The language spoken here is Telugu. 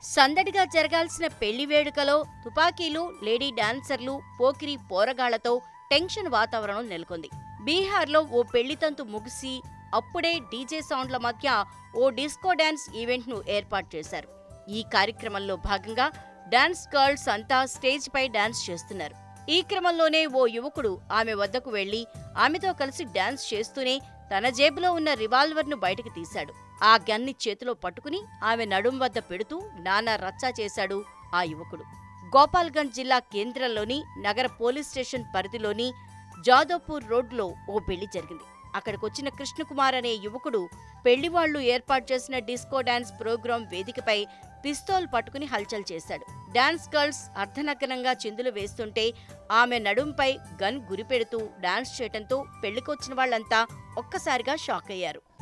సందడిగా జరగాల్సిన పెళ్లి వేడుకలో తుపాకీలు లేడీ డాన్సర్లు పోకిరి పోరగాళ్లతో టెన్షన్ వాతావరణం నెలకొంది బీహార్లో ఓ పెళ్లి తంతు ముగిసి అప్పుడే డీజే సౌండ్ల మధ్య ఓ డిస్కో డాన్స్ ఈవెంట్ను ఏర్పాటు చేశారు ఈ కార్యక్రమంలో భాగంగా డాన్స్ గర్ల్స్ అంతా స్టేజ్ పై డాన్స్ చేస్తున్నారు ఈ క్రమంలోనే ఓ యువకుడు ఆమె వద్దకు వెళ్లి ఆమెతో కలిసి డాన్స్ చేస్తూనే తన జేబులో ఉన్న రివాల్వర్ను బయటకు తీశాడు ఆ గన్ని చేతిలో పట్టుకుని ఆమె నడుం వద్ద పెడుతూ నానా రచ్చా చేశాడు ఆ యువకుడు గోపాల్గంజ్ జిల్లా కేంద్రంలోని నగర పోలీస్ స్టేషన్ పరిధిలోని జాదవ్పూర్ రోడ్లో ఓ పెళ్లి జరిగింది అక్కడికొచ్చిన కృష్ణకుమార్ అనే యువకుడు పెళ్లివాళ్లు ఏర్పాటు చేసిన డిస్కో డాన్స్ ప్రోగ్రాం వేదికపై పిస్తోల్ పట్టుకుని హల్చల్ చేశాడు డాన్స్ గర్ల్స్ అర్ధనగ్నంగా చిందులు వేస్తుంటే ఆమె నడుంపై గన్ గురిపెడుతూ డాన్స్ చేయటంతో పెళ్లికొచ్చిన వాళ్ళంతా ఒక్కసారిగా షాక్ అయ్యారు